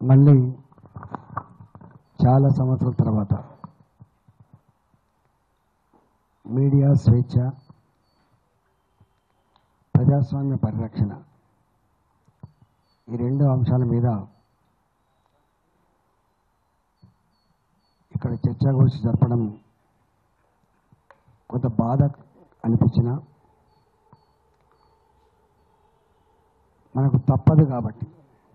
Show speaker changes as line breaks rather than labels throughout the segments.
మళ్ళీ చాలా సంవత్సరాల తర్వాత మీడియా స్వేచ్ఛ ప్రజాస్వామ్య పరిరక్షణ ఈ రెండు అంశాల మీద ఇక్కడ చర్చాగోష్ఠి జరపడం కొంత బాధ అనిపించిన మనకు తప్పదు కాబట్టి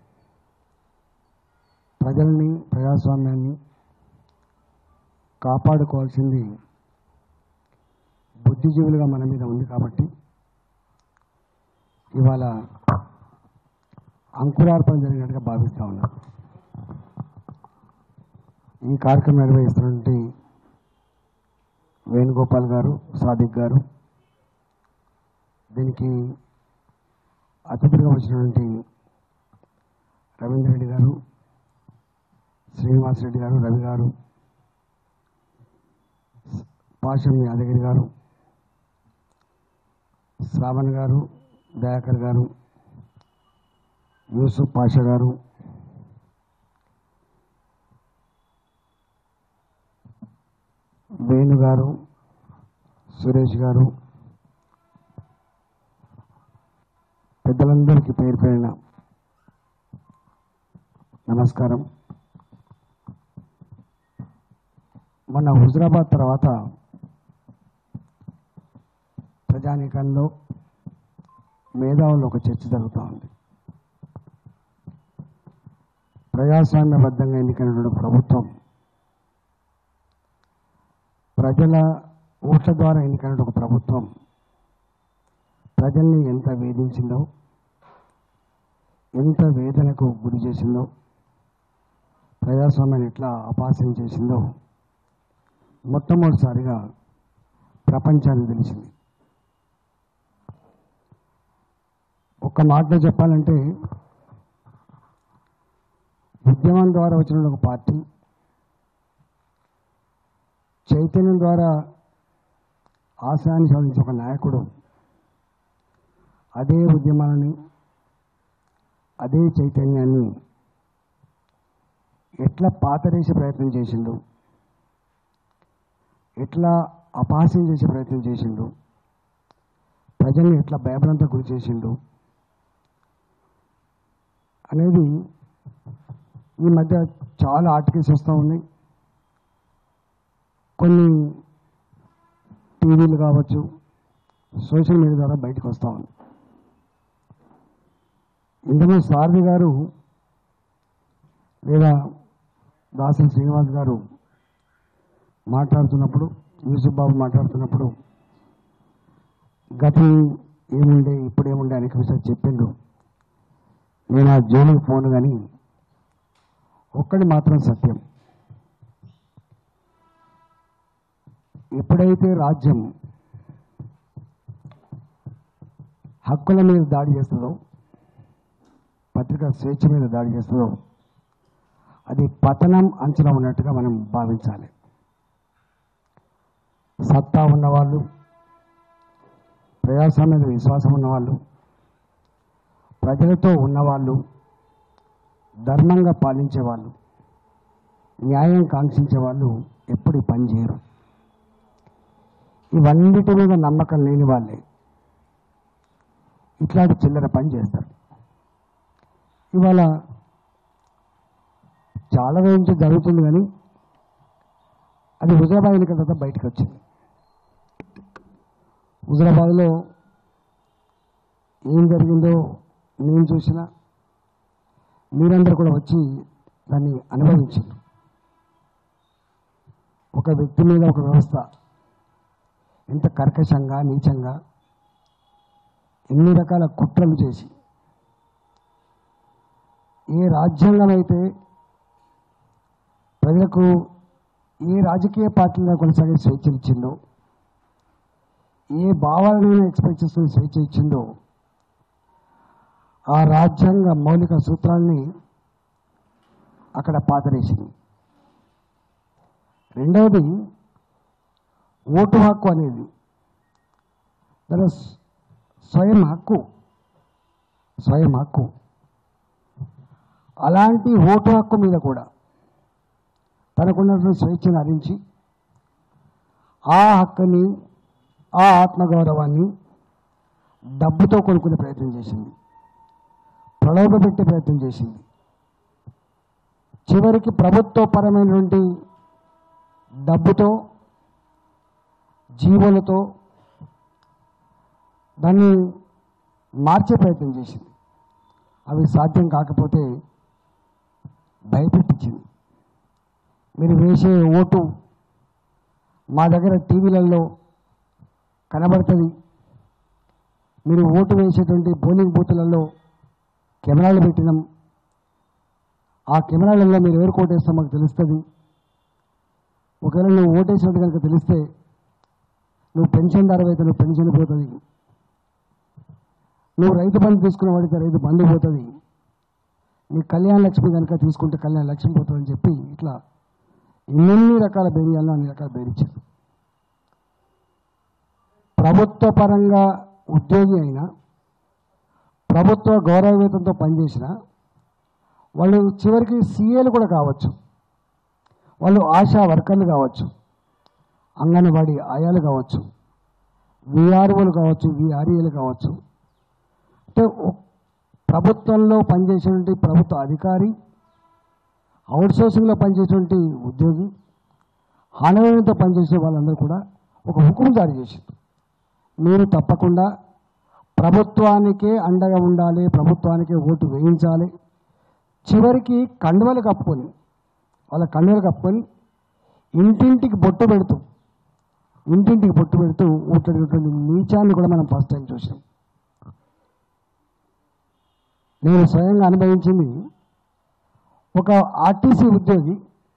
ప్రజల్ని ప్రజాస్వామ్యాన్ని కాపాడుకోవాల్సింది బుద్ధిజీవులుగా మన మీద ఉంది కాబట్టి ఇవాళ అంకురార్పణ జరిగినట్టుగా భావిస్తా ఉన్నారు ఈ కార్యక్రమం నిర్వహిస్తున్నటువంటి వేణుగోపాల్ గారు సాదిక్ గారు దీనికి అతిథిగా వచ్చినటువంటి రవీంద్ర రెడ్డి గారు శ్రీనివాస్ రెడ్డి గారు రవి గారు పాషం యాదగిరి గారు శ్రావణ్ గారు దయాకర్ గారు యూసుఫ్ పాషా గారు వేణు గారు సురేష్ గారు పెద్దలందరికీ పేరు పేరిన నమస్కారం మొన్న హుజరాబాద్ తర్వాత ప్రజానీకంలో మేధావుల్లో ఒక చర్చ జరుగుతూ ఉంది ప్రజాస్వామ్యబద్ధంగా ఎన్నికైనటువంటి ప్రభుత్వం ప్రజల ఓట్ల ద్వారా ఎన్నికైన ఒక ప్రభుత్వం ప్రజల్ని ఎంత వేధించిందో ఎంత వేదనకు గురి చేసిందో ప్రజాస్వామ్యాన్ని ఎట్లా అపాస్యం చేసిందో మొట్టమొదటిసారిగా ప్రపంచానికి తెలిసింది ఒక్క మాటలో చెప్పాలంటే ఉద్యమం ద్వారా వచ్చిన ఒక పార్టీ చైతన్యం ద్వారా ఆశయాన్ని సాధించిన ఒక నాయకుడు అదే ఉద్యమాలని అదే చైతన్యాన్ని ఎట్లా పాతరేసే ప్రయత్నం చేసిండు ఎట్లా అపహాస్యం చేసే ప్రయత్నం చేసిండు ప్రజల్ని ఎట్లా భయభ్రాంత గురి చేసిండు అనేది ఈ మధ్య చాలా ఆర్టికల్స్ వస్తూ ఉన్నాయి కొన్ని టీవీలు కావచ్చు సోషల్ మీడియా ద్వారా బయటకు వస్తూ ఉంది ఇంతకుముందు సారథి గారు లేదా దాసరి శ్రీనివాస్ గారు మాట్లాడుతున్నప్పుడు యూసుఫ్ బాబు మాట్లాడుతున్నప్పుడు గతం ఏముండే ఇప్పుడు ఏముండే అనేక విషయాలు చెప్పిండు నేను ఆ జోలికి పోను కానీ ఒక్కడి మాత్రం సత్యం ఎప్పుడైతే రాజ్యం హక్కుల మీద దాడి చేస్తుందో పత్రికా స్వేచ్ఛ మీద దాడి చేస్తుందో అది పతనం అంచనా ఉన్నట్టుగా మనం భావించాలి సత్తా ఉన్నవాళ్ళు ప్రజాస్వామ్య మీద విశ్వాసం ఉన్నవాళ్ళు ప్రజలతో ఉన్నవాళ్ళు ధర్మంగా పాలించే వాళ్ళు న్యాయం కాంక్షించే వాళ్ళు ఎప్పుడు ఈ పని చేయరు ఇవన్నిటి మీద నమ్మకం లేని వాళ్ళే ఇట్లాంటి చిల్లర పని చేస్తారు ఇవాళ చాలా రోజుల నుంచి జరుగుతుంది కానీ అది హుజరాబాద్ ఎన్నికల తర్వాత బయటకు వచ్చింది హుజరాబాద్లో ఏం జరిగిందో నేను చూసిన మీరందరూ కూడా వచ్చి దాన్ని అనుభవించారు ఒక వ్యక్తి మీద ఒక వ్యవస్థ ఎంత కర్కశంగా నీచంగా ఎన్ని రకాల కుట్రలు చేసి ఏ రాజ్యాంగం అయితే ప్రజలకు ఏ రాజకీయ పార్టీలో కొనసాగే స్వేచ్ఛ ఇచ్చిందో ఏ భావాలను ఎక్స్పెక్ట్ చేస్తున్న స్వేచ్ఛ ఇచ్చిందో ఆ రాజ్యాంగ మౌలిక సూత్రాన్ని అక్కడ పాతరేసింది రెండవది ఓటు హక్కు అనేది దాని స్వయం హక్కు స్వయం హక్కు అలాంటి ఓటు హక్కు మీద కూడా తనకున్నటువంటి స్వేచ్ఛను హరించి ఆ హక్కుని ఆ ఆత్మగౌరవాన్ని డబ్బుతో కొనుక్కునే ప్రయత్నం చేసింది ప్రలోభపెట్టే ప్రయత్నం చేసింది చివరికి ప్రభుత్వపరమైనటువంటి డబ్బుతో జీవులతో దాన్ని మార్చే ప్రయత్నం చేసింది అవి సాధ్యం కాకపోతే భయపెట్టించింది మీరు వేసే ఓటు మా దగ్గర టీవీలలో కనబడుతుంది మీరు ఓటు వేసేటువంటి పోలింగ్ బూతులలో కెమెరాలు పెట్టినాం ఆ కెమెరాలలో మీరు ఎవరు ఓటేస్తాం మాకు తెలుస్తుంది ఒకవేళ నువ్వు ఓటేసినట్టు కనుక తెలిస్తే నువ్వు పెన్షన్దారు అయితే నువ్వు పెన్షన్ పోతుంది నువ్వు రైతు బంధు తీసుకున్న వాడితే రైతు బంధు పోతుంది నీ కళ్యాణ లక్ష్మి కనుక తీసుకుంటే కళ్యాణ లక్ష్మి పోతుందని చెప్పి ఇట్లా ఎన్ని రకాల బెయిర్యాలను అన్ని రకాల బెయిరించారు ప్రభుత్వ పరంగా ఉద్యోగి అయినా ప్రభుత్వ గౌరవ వేతంతో పనిచేసిన వాళ్ళు చివరికి సీఏలు కూడా కావచ్చు వాళ్ళు ఆశా వర్కర్లు కావచ్చు అంగన్వాడీ ఆయాలు కావచ్చు విఆర్ఓలు కావచ్చు విఆర్ఏలు కావచ్చు అంటే ఒ- ప్రభుత్వంలో పనిచేసేటువంటి ప్రభుత్వ అధికారి అవుట్సోర్సింగ్లో పనిచేసేటువంటి ఉద్యోగి హానవేయంతో పనిచేసే వాళ్ళందరూ కూడా ఒక హుకుం జారీ చేసింది మీరు తప్పకుండా ప్రభుత్వానికే అండగా ఉండాలి ప్రభుత్వానికే ఓటు వేయించాలి చివరికి కండువలు కప్పుకొని వాళ్ళ కండువలు కప్పుకొని ఇంటింటికి బొట్టు పెడుతూ ఇంటింటికి బొట్టు పెడుతూ ఉంటున్నటువంటి నీచాన్ని కూడా మనం ఫస్ట్ టైం చూసాం నేను స్వయంగా అనుభవించింది ఒక ఆర్టీసీ ఉద్యోగి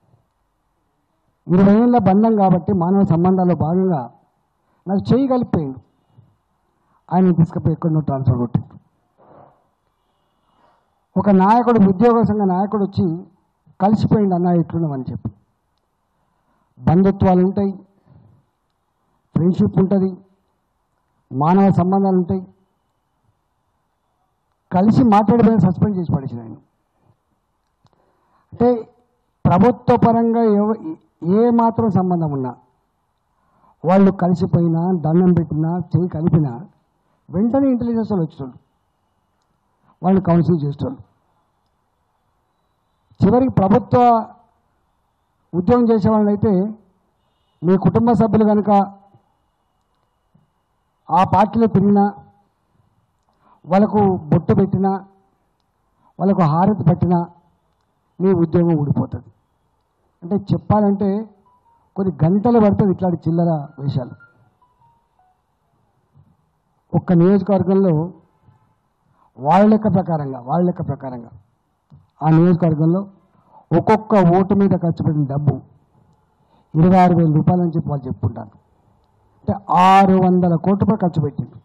ఇరవై ఏళ్ళ బంధం కాబట్టి మానవ సంబంధాల్లో భాగంగా నాకు చేయి కలిపిపోయింది ఆయన తీసుకుపోయి ఎక్కడో ట్రాన్స్ఫర్ కొట్టిండు ఒక నాయకుడు ఉద్యోగ సంఘ నాయకుడు వచ్చి కలిసిపోయింది అన్న ఇట్లున్నామని చెప్పి బంధుత్వాలు ఉంటాయి ఫ్రెండ్షిప్ ఉంటుంది మానవ సంబంధాలు ఉంటాయి కలిసి మాట్లాడిపోయిన సస్పెండ్ చేసి పడేసిన ఆయన అంటే ప్రభుత్వ పరంగా ఎవ ఏ మాత్రం సంబంధం ఉన్నా వాళ్ళు కలిసిపోయినా దండం పెట్టినా చేయి కలిపినా వెంటనే ఇంటెలిజెన్స్ వాళ్ళు వచ్చేటోళ్ళు వాళ్ళని కౌన్సిల్ చేసేటోళ్ళు చివరికి ప్రభుత్వ ఉద్యోగం చేసే వాళ్ళైతే మీ కుటుంబ సభ్యులు కనుక ఆ పార్టీలో తిరిగినా వాళ్ళకు బొట్టు పెట్టినా వాళ్ళకు హారతి పట్టినా మీ ఉద్యోగం ఊడిపోతుంది అంటే చెప్పాలంటే కొన్ని గంటలు పడుతుంది ఇట్లాంటి చిల్లర వేషాలు ఒక్క నియోజకవర్గంలో వాళ్ళ లెక్క ప్రకారంగా వాళ్ళ లెక్క ప్రకారంగా ఆ నియోజకవర్గంలో ఒక్కొక్క ఓటు మీద ఖర్చు పెట్టిన డబ్బు ఇరవై ఆరు వేల రూపాయలు అని చెప్పి వాళ్ళు చెప్పుకుంటారు అంటే ఆరు వందల కోట్ల రూపాయలు ఖర్చు పెట్టింది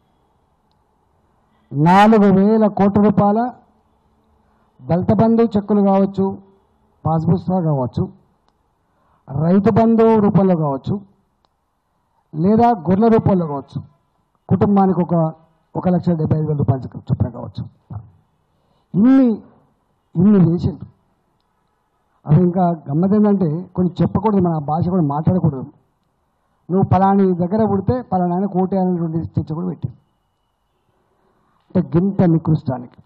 నాలుగు వేల కోట్ల రూపాయల దళిత బంధు చెక్కులు కావచ్చు పాస్ పుస్తకాలు కావచ్చు రైతు బంధు రూపంలో కావచ్చు లేదా గొర్రెల రూపంలో కావచ్చు కుటుంబానికి ఒక ఒక లక్ష డెబ్బై ఐదు వేల రూపాయలు చొప్పున చొప్పున కావచ్చు ఇన్ని ఇన్ని చేసిండు అది ఇంకా గమ్మత్ ఏంటంటే కొన్ని చెప్పకూడదు మన భాష కూడా మాట్లాడకూడదు నువ్వు పలాని దగ్గర పుడితే పలానా ఆయన కోటి అనేటువంటి చర్చ కూడా పెట్టి అంటే గింత నికృష్టానికి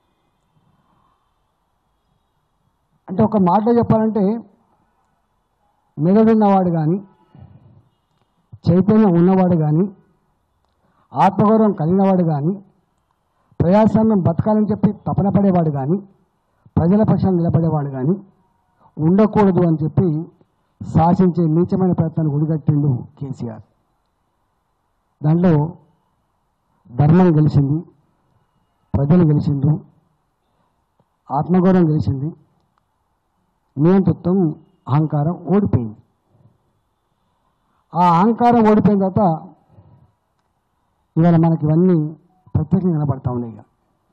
అంటే ఒక మాటలో చెప్పాలంటే మెదడున్నవాడు కానీ చైతన్యం ఉన్నవాడు కానీ ఆత్మగౌరవం కలిగినవాడు కానీ ప్రజాస్వామ్యం బతకాలని చెప్పి తపన పడేవాడు కానీ ప్రజల పక్షాన్ని నిలబడేవాడు కానీ ఉండకూడదు అని చెప్పి శాసించే నీచమైన ప్రయత్నాన్ని ఒడిగట్టిండు కేసీఆర్ దాంట్లో ధర్మం గెలిచింది ప్రజలు గెలిచిండ్రు ఆత్మగౌరవం గెలిచింది నియంతృత్వం అహంకారం ఓడిపోయింది ఆ అహంకారం ఓడిపోయిన తర్వాత ఇవాళ మనకి ఇవన్నీ ప్రత్యేకంగా కనబడతా ఉన్నాయి ఇక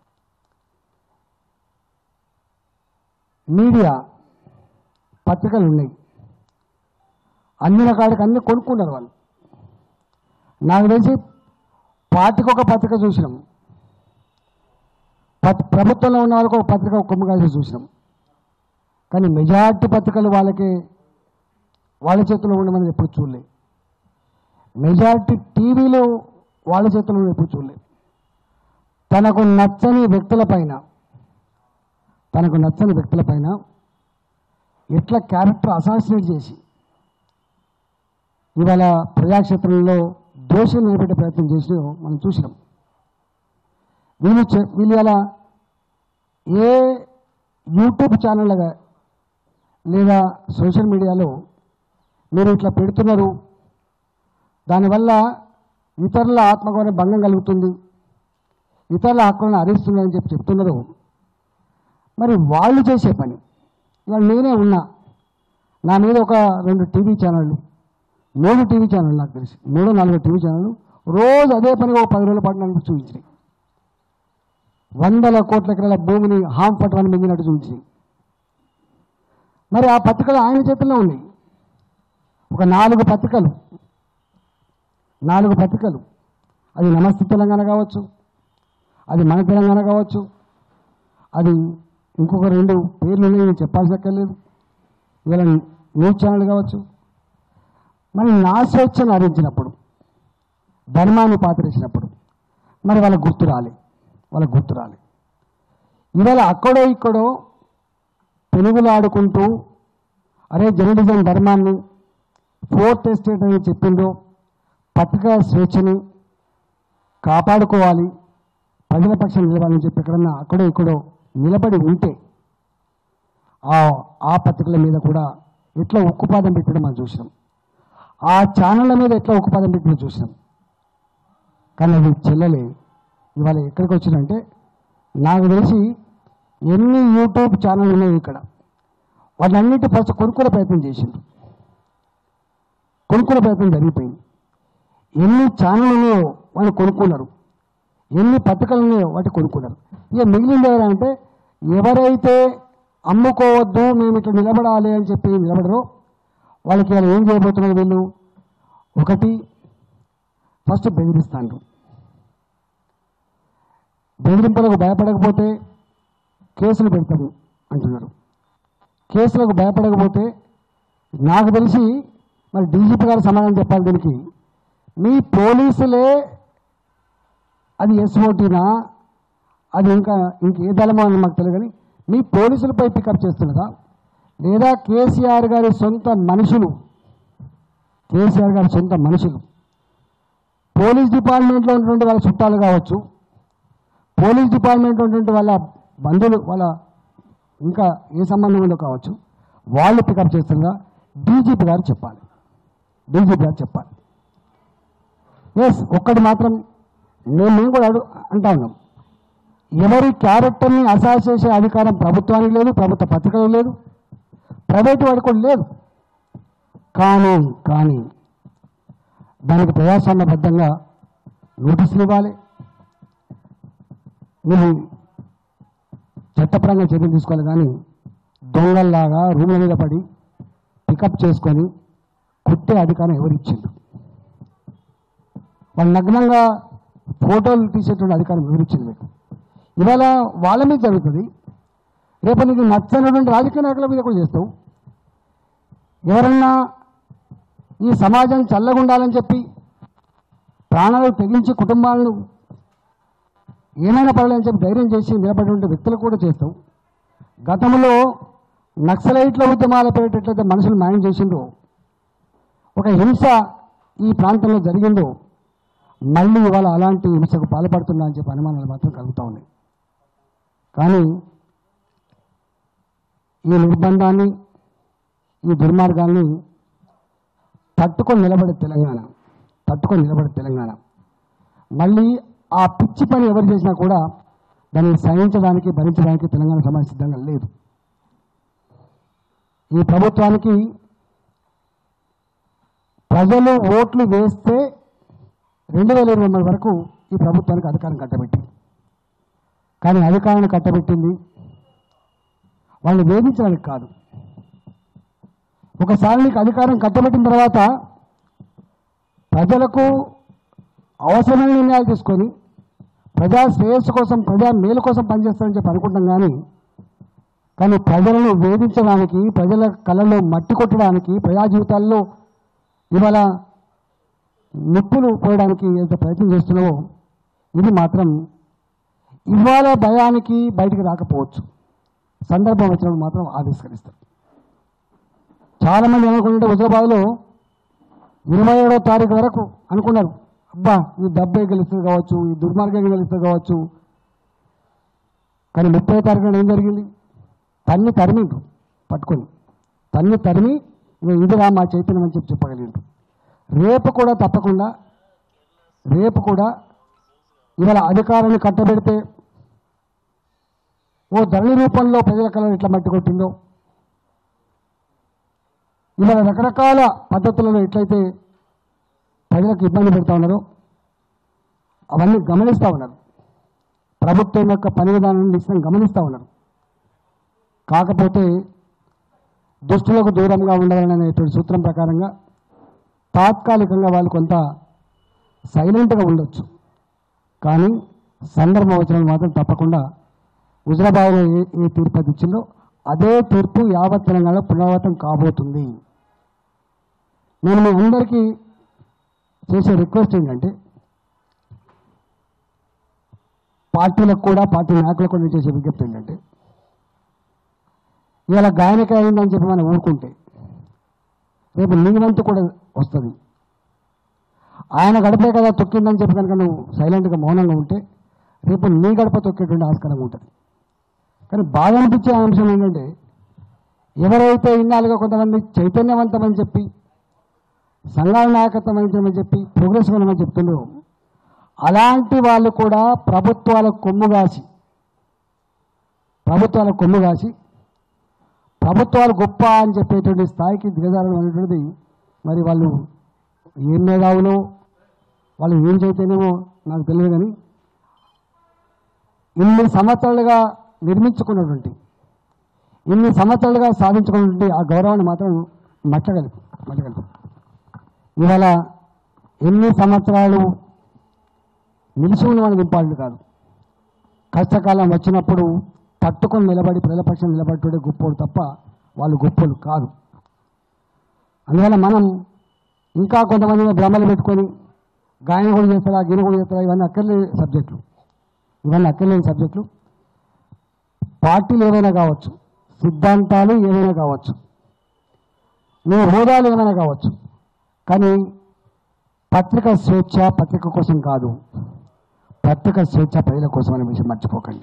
మీడియా పత్రికలు ఉన్నాయి అన్ని రకాలకి అన్ని కొనుక్కున్నారు వాళ్ళు నాకు తెలిసి పార్టీకి ఒక పత్రిక చూసినాం పత్- ప్రభుత్వంలో ఉన్న వాళ్ళకి ఒక పత్రిక కొమ్ము కలిసి చూసినాం కానీ మెజార్టీ పత్రికలు వాళ్ళకి వాళ్ళ చేతిలో ఉండమని ఎప్పుడు చూడలే మెజార్టీ టీవీలు వాళ్ళ చేతిలో ఉండడం ఎప్పుడు చూడలే తనకు నచ్చని వ్యక్తులపైన తనకు నచ్చని వ్యక్తులపైన ఎట్లా క్యారెక్టర్ అసాసినేట్ చేసి ఇవాళ ప్రజాక్షేత్రంలో దోషం నిలబెట్టే ప్రయత్నం చేసి మనం చూసినాం వీళ్ళు చె- వీళ్ళు ఇలా ఏ యూట్యూబ్ ఛానళ్ళగా లేదా సోషల్ మీడియాలో మీరు ఇట్లా పెడుతున్నారు దానివల్ల ఇతరుల ఆత్మగౌరవ భంగం కలుగుతుంది ఇతరుల హక్కులను హరిస్తున్నారని చెప్పి చెప్తున్నారు మరి వాళ్ళు చేసే పని ఇవాళ నేనే ఉన్నా నా మీద ఒక రెండు టీవీ ఛానళ్ళు మూడు టీవీ ఛానళ్ళు నాకు తెలిసి మూడు నాలుగు టీవీ ఛానళ్ళు రోజు అదే పనిగా ఒక పది రోజుల పాటు నన్ను చూపించినాయి వందల కోట్ల ఎకరాల భూమిని హామ్ పట్టణాన్ని మింగినట్టు చూపించినాయి మరి ఆ పత్రికలు ఆయన చేతుల్లో ఉన్నాయి ఒక నాలుగు పత్రికలు నాలుగు పత్రికలు అది నమస్తే తెలంగాణ కావచ్చు అది మన తెలంగాణ కావచ్చు అది ఇంకొక రెండు పేర్లు ఉన్నాయి నేను చెప్పాల్సి అక్కర్లేదు ఇవాళ న్యూస్ ఛానల్ కావచ్చు మరి నా స్వేచ్ఛను హరించినప్పుడు ధర్మాన్ని పాతరేసినప్పుడు మరి వాళ్ళ గుర్తు రాలి వాళ్ళ గుర్తు రాలి ఇవాళ అక్కడో ఇక్కడో తెలుగులో ఆడుకుంటూ అరే జర్నలిజం ధర్మాన్ని ఫోర్త్ ఎస్టేట్ అని చెప్పిందో పత్రికా స్వేచ్ఛని కాపాడుకోవాలి ప్రజల పక్షం నిలవాలని చెప్పి ఎక్కడన్నా అక్కడో ఇక్కడో నిలబడి ఉంటే ఆ ఆ పత్రికల మీద కూడా ఎట్లా ఉక్కుపాదం పెట్టడం మనం చూసినాం ఆ ఛానళ్ళ మీద ఎట్లా ఉక్కుపాదం పెట్టడం చూసినాం కానీ అది చెల్లలే ఇవాళ ఎక్కడికి వచ్చిందంటే నాకు తెలిసి ఎన్ని యూట్యూబ్ ఛానల్ ఉన్నాయి ఇక్కడ వాటన్నిటి ఫస్ట్ కొనుక్కునే ప్రయత్నం చేసిండ్రు కొనుక్కునే ప్రయత్నం జరిగిపోయింది ఎన్ని ఛానల్ ఉన్నాయో వాళ్ళు కొనుక్కున్నారు ఎన్ని పత్రికలు ఉన్నాయో వాటి కొనుక్కున్నారు ఇక మిగిలింది ఎవరంటే ఎవరైతే అమ్ముకోవద్దు మేము ఇట్లా నిలబడాలి అని చెప్పి నిలబడరో వాళ్ళకి వాళ్ళు ఏం చేయబోతున్నారు వీళ్ళు ఒకటి ఫస్ట్ బెదిరిస్తాండ్రు బెదిరింపులకు భయపడకపోతే కేసులు పెడతాము అంటున్నారు కేసులకు భయపడకపోతే నాకు తెలిసి మరి డీజీపీ గారు సమాధానం చెప్పాలి దీనికి మీ పోలీసులే అది ఎస్ఓటీనా అది ఇంకా ఇంకే దళమో అని మాకు తెలియదు కానీ మీ పోలీసులపై పికప్ చేస్తున్నదా లేదా కేసీఆర్ గారి సొంత మనుషులు కేసీఆర్ గారి సొంత మనుషులు పోలీస్ డిపార్ట్మెంట్లో ఉన్నటువంటి వాళ్ళ చుట్టాలు కావచ్చు పోలీస్ డిపార్ట్మెంట్లో ఉన్నటువంటి వాళ్ళ బంధువులు వాళ్ళ ఇంకా ఏ సంబంధం ఉందో కావచ్చు వాళ్ళు పికప్ చేస్తుండగా డీజీపీ గారు చెప్పాలి డీజీపీ గారు చెప్పాలి ఎస్ ఒక్కటి మాత్రం మేము మేము కూడా అడు అంటా ఉన్నాం ఎవరి క్యారెక్టర్ని అసాస్ చేసే అధికారం ప్రభుత్వానికి లేదు ప్రభుత్వ పత్రికలకు లేదు ప్రైవేటు వాడికి కూడా లేదు కానీ కానీ దానికి ప్రజాస్వామ్యబద్ధంగా నోటీసులు ఇవ్వాలి నువ్వు చట్టపరంగా చర్యలు తీసుకోవాలి కానీ దొంగల్లాగా రూమ్ల మీద పడి పికప్ చేసుకొని కుట్టే అధికారం ఎవరిచ్చిండు వాళ్ళు నగ్నంగా ఫోటోలు తీసేటువంటి అధికారం ఎవరిచ్చింది మీకు ఇవాళ వాళ్ళ మీద జరుగుతుంది రేపు నీకు నచ్చనటువంటి రాజకీయ నాయకుల మీద కూడా చేస్తావు ఎవరన్నా ఈ సమాజం చల్లగుండాలని చెప్పి ప్రాణాలు తెగించి కుటుంబాలను ఏమైనా పర్వాలని చెప్పి ధైర్యం చేసి నిలబడినటువంటి వ్యక్తులు కూడా చేస్తావు గతంలో నక్సలైట్ల ఉద్యమాల పేరిట ఎట్లయితే మనుషులు మాయం చేసిందో ఒక హింస ఈ ప్రాంతంలో జరిగిందో మళ్ళీ ఇవాళ అలాంటి హింసకు పాల్పడుతున్నా అని చెప్పి అనుమానాలు మాత్రం కలుగుతూ ఉన్నాయి కానీ ఈ నిర్బంధాన్ని ఈ దుర్మార్గాన్ని తట్టుకొని నిలబడే తెలంగాణ తట్టుకొని నిలబడే తెలంగాణ మళ్ళీ ఆ పిచ్చి పని ఎవరు చేసినా కూడా దాన్ని సహించడానికి భరించడానికి తెలంగాణ సమాజం సిద్ధంగా లేదు ఈ ప్రభుత్వానికి ప్రజలు ఓట్లు వేస్తే రెండు వేల ఇరవై మూడు వరకు ఈ ప్రభుత్వానికి అధికారం కట్టబెట్టింది కానీ అధికారాన్ని కట్టబెట్టింది వాళ్ళని వేధించడానికి కాదు ఒకసారి నీకు అధికారం కట్టబెట్టిన తర్వాత ప్రజలకు అవసరమైన నిర్ణయాలు తీసుకొని ప్రజా శ్రేయస్సు కోసం ప్రజా మేలు కోసం పనిచేస్తారని చెప్పి అనుకుంటాం కానీ కానీ ప్రజలను వేధించడానికి ప్రజల కళ్ళలో మట్టి కొట్టడానికి ప్రజా జీవితాల్లో ఇవాళ నిప్పులు పోయడానికి ఎంత ప్రయత్నం చేస్తున్నావో ఇది మాత్రం ఇవాళ భయానికి బయటికి రాకపోవచ్చు సందర్భం వచ్చినప్పుడు మాత్రం ఆవిష్కరిస్తారు చాలామంది అనుకుంటే హుజరాబాద్లో ఇరవై ఏడో తారీఖు వరకు అనుకున్నారు అబ్బా ఈ డబ్బే గెలుస్తుంది కావచ్చు ఈ దుర్మార్గం గెలుస్తుంది కావచ్చు కానీ ముప్పై తారీఖున ఏం జరిగింది తన్ని తరిమిండు పట్టుకొని తన్ని తరిమి ఇగో ఇదిరా మా చైతన్యం అని చెప్పి చెప్పగలిగిండు రేపు కూడా తప్పకుండా రేపు కూడా ఇవాళ అధికారాన్ని కట్టబెడితే ఓ ధరణి రూపంలో ప్రజల కళను ఎట్లా మట్టి కొట్టిందో ఇవాళ రకరకాల పద్ధతులలో ఎట్లయితే ప్రజలకు ఇబ్బంది పెడతా ఉన్నారో అవన్నీ గమనిస్తూ ఉన్నారు ప్రభుత్వం యొక్క పని విధానాన్ని నిశ్చితం గమనిస్తూ ఉన్నారు కాకపోతే దుష్టులకు దూరంగా ఉండాలనేటువంటి సూత్రం ప్రకారంగా తాత్కాలికంగా వాళ్ళు కొంత సైలెంట్గా ఉండొచ్చు కానీ సందర్భం వచ్చిన మాత్రం తప్పకుండా హుజరాబాద్లో ఏ ఏ తీర్పు అది ఇచ్చిందో అదే తీర్పు యావత్ తెలంగాణలో పునరావృతం కాబోతుంది నేను మీ అందరికీ చేసే రిక్వెస్ట్ ఏంటంటే పార్టీలకు కూడా పార్టీ నాయకులకు కూడా నేను చేసే విజ్ఞప్తి ఏంటంటే ఇవాళ గాయనిక అయిందని చెప్పి మనం ఊరుకుంటే రేపు నీ వంతు కూడా వస్తుంది ఆయన గడపే కదా తొక్కిందని చెప్పి కనుక నువ్వు సైలెంట్గా మౌనంగా ఉంటే రేపు నీ గడప తొక్కేటువంటి ఆస్కారం ఉంటుంది కానీ బాధ అనిపించే అంశం ఏంటంటే ఎవరైతే ఇన్నాళ్ళుగా కొంతమంది చైతన్యవంతమని చెప్పి సంఘాల నాయకత్వం వహించమని చెప్పి ప్రోగ్రెస్ ఉండమని చెప్తున్నారో అలాంటి వాళ్ళు కూడా ప్రభుత్వాల కొమ్ము కాసి ప్రభుత్వాల కొమ్ము కాసి ప్రభుత్వాలు గొప్ప అని చెప్పేటువంటి స్థాయికి దిగజారడం అనేటువంటిది మరి వాళ్ళు ఏం మేధావులో వాళ్ళు ఏం చైతన్యమో నాకు తెలియదు కానీ ఇన్ని సంవత్సరాలుగా నిర్మించుకున్నటువంటి ఇన్ని సంవత్సరాలుగా సాధించుకున్నటువంటి ఆ గౌరవాన్ని మాత్రం మట్టగలుపు మట్టగలుపు ఇవాళ ఎన్ని సంవత్సరాలు నిలిచి ఉన్న వాళ్ళని నింపాలి కాదు కష్టకాలం వచ్చినప్పుడు తట్టుకొని నిలబడి ప్రజల పక్షం నిలబడే గొప్పోడు తప్ప వాళ్ళు గొప్పలు కాదు అందువల్ల మనం ఇంకా కొంతమంది భ్రమలు పెట్టుకొని గాయన కూడా చేస్తారా గిన కూడా చేస్తారా ఇవన్నీ అక్కర్లేని సబ్జెక్టులు ఇవన్నీ అక్కర్లేని సబ్జెక్టులు పార్టీలు ఏవైనా కావచ్చు సిద్ధాంతాలు ఏవైనా కావచ్చు మీ హోదాలు ఏమైనా కావచ్చు కానీ పత్రిక స్వేచ్ఛ పత్రిక కోసం కాదు పత్రిక స్వేచ్ఛ ప్రజల కోసం అనే విషయం మర్చిపోకండి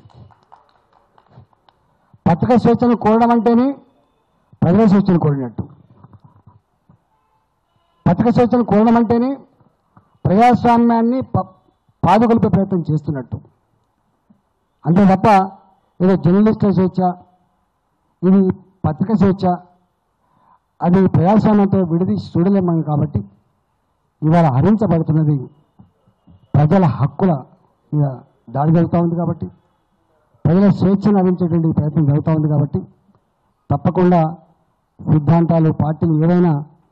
పత్రిక స్వేచ్ఛను కోరడం అంటేనే ప్రజల స్వేచ్ఛను కోరినట్టు పత్రిక స్వేచ్ఛను కోరడం అంటేనే ప్రజాస్వామ్యాన్ని ప- పాదుకొలిపే ప్రయత్నం చేస్తున్నట్టు అంతే తప్ప ఏదో జర్నలిస్టుల స్వేచ్ఛ ఇది పత్రిక స్వేచ్ఛ అది ప్రజాస్వామ్యంతో విడదీసి చూడలేము కాబట్టి ఇవాళ హరించబడుతున్నది ప్రజల హక్కుల మీద దాడి జరుగుతూ ఉంది కాబట్టి ప్రజల స్వేచ్ఛను హరించేటువంటి ప్రయత్నం జరుగుతూ ఉంది కాబట్టి తప్పకుండా సిద్ధాంతాలు పార్టీలు ఏవైనా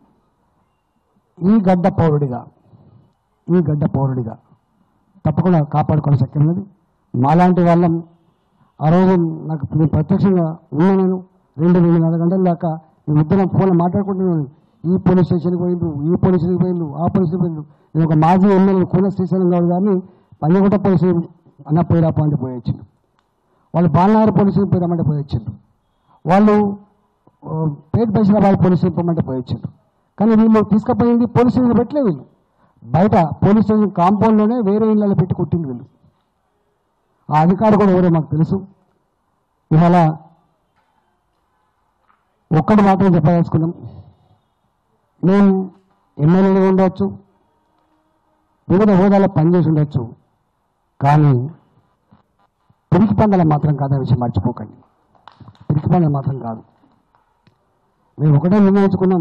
ఈ గడ్డ పౌరుడిగా ఈ గడ్డ పౌరుడిగా తప్పకుండా కాపాడుకోవడం శక్యం ఉన్నది మాలాంటి వాళ్ళం ఆ రోజు నాకు నేను ప్రత్యక్షంగా ఉన్నా నేను రెండు రెండున్నర గంటల దాకా ఈ ఇద్దరం ఫోన్లో మాట్లాడుకుంటున్నాను ఈ పోలీస్ స్టేషన్కి పోయిండు ఈ పోలీస్ స్టేషన్కి పోయిండు ఆ పోలీస్ స్టేషన్కి పోయిండు నేను ఒక మాజీ ఎమ్మెల్యే కూన శ్రీశైలం గౌడ్ గారిని పంజగుట్ట పోలీస్ స్టేషన్ అన్న పోయిరాప అంటే పోయి వచ్చిండు వాళ్ళు బాలనగర్ పోలీస్ స్టేషన్ పోయిరామంటే పోయి వచ్చిండు వాళ్ళు ఆ, పేట బైసరాబాద్ పోలీస్ స్టేషన్ పోమంటే పోయి వచ్చిండు కానీ వీళ్ళు తీసుకుపోయింది పోలీస్ స్టేషన్ పెట్టలే వీళ్ళు బయట పోలీస్ స్టేషన్ కాంపౌండ్లోనే వేరే ఇళ్ళలో పెట్టి కొట్టింది వీళ్ళు ఆ అధికారి కూడా ఎవరో మాకు తెలుసు ఇవాళ ఒక్కటి మాత్రం చెప్పదలుచుకున్నాం నేను ఎమ్మెల్యేగా ఉండవచ్చు వివిధ హోదాలో పనిచేసి ఉండొచ్చు కానీ పిరికి పందల మాత్రం కాదనే విషయం మర్చిపోకండి పిరికి పందలు మాత్రం కాదు మేము ఒకటే నిర్ణయించుకున్నాం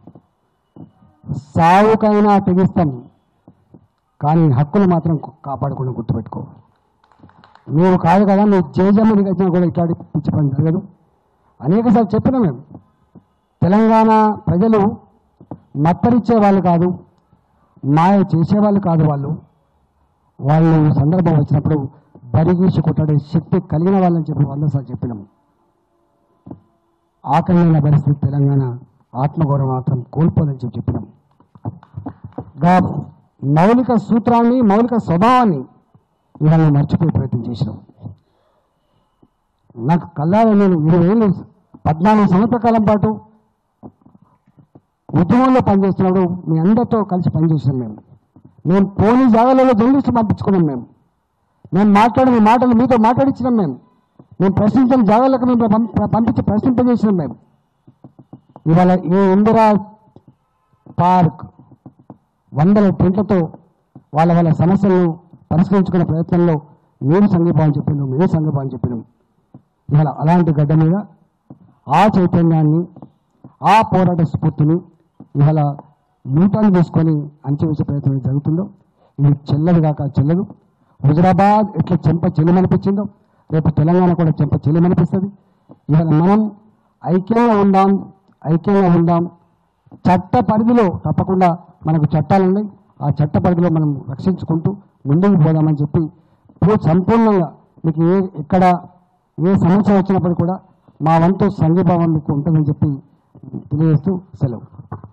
సావుకైనా తెగిస్తాం కానీ హక్కులు మాత్రం కాపాడుకుని గుర్తుపెట్టుకో నువ్వు కాదు కదా నువ్వు జేజమ్మ దిగచ్చినా కూడా ఇట్లాంటి పిచ్చి పని జరగదు అనేకసార్లు చెప్పినా మేము తెలంగాణ ప్రజలు మత్తరిచ్చే వాళ్ళు కాదు మాయ చేసేవాళ్ళు కాదు వాళ్ళు వాళ్ళు సందర్భం వచ్చినప్పుడు బరిగీసి కొట్టాడే శక్తి కలిగిన వాళ్ళని చెప్పి వంద సార్లు చెప్పినాము ఆకలిన పరిస్థితి తెలంగాణ ఆత్మగౌరవం మాత్రం కోల్పోదని చెప్పి చెప్పినాం గా మౌలిక సూత్రాన్ని మౌలిక స్వభావాన్ని ఇవాళ మర్చిపోయే ప్రయత్నం చేసినాం నాకు కళ్ళారా నేను ఇరవై ఏళ్ళు పద్నాలుగు సంవత్సరాల కాలం పాటు ఉద్యమంలో పనిచేస్తున్నప్పుడు మీ అందరితో కలిసి పనిచేసాం మేము మేము పోనీ జాగాలలో జర్నలిస్టు పంపించుకున్నాం మేము మేము మాట్లాడిన మాటలు మీతో మాట్లాడించినాం మేము మేము ప్రశ్నించిన జాగాలకు మేము పం- పంపించి ప్రశ్నింపజేసినాం మేము ఇవాళ ఈ ఇందిరా పార్క్ వందల టెంట్లతో వాళ్ళ వాళ్ళ సమస్యలను పరిష్కరించుకునే ప్రయత్నంలో మీరు సంఘీభావం చెప్పినాం మేము సంఘీభావం చెప్పినాం ఇవాళ అలాంటి గడ్డ మీద ఆ చైతన్యాన్ని ఆ పోరాట స్ఫూర్తిని ఇవాళ యూటర్న్ తీసుకొని అంచెవేసే ప్రయత్నం ఏది జరుగుతుందో ఇది చెల్లదు కాక చెల్లదు హుజరాబాద్ ఎట్లా చెంప చెల్లిమనిపించిందో రేపు తెలంగాణ కూడా చెంప చెల్లిమనిపిస్తుంది ఇవాళ మనం ఐక్యంగా ఉందాం ఐక్యంగా ఉందాం చట్ట పరిధిలో తప్పకుండా మనకు చట్టాలు ఉన్నాయి ఆ చట్ట పరిధిలో మనం రక్షించుకుంటూ ముందుకు పోదామని చెప్పి ఇప్పుడు సంపూర్ణంగా మీకు ఏ ఎక్కడ ఏ సమస్య వచ్చినప్పుడు కూడా మా వంతు సంఘీభావం మీకు ఉంటుందని చెప్పి తెలియజేస్తూ సెలవు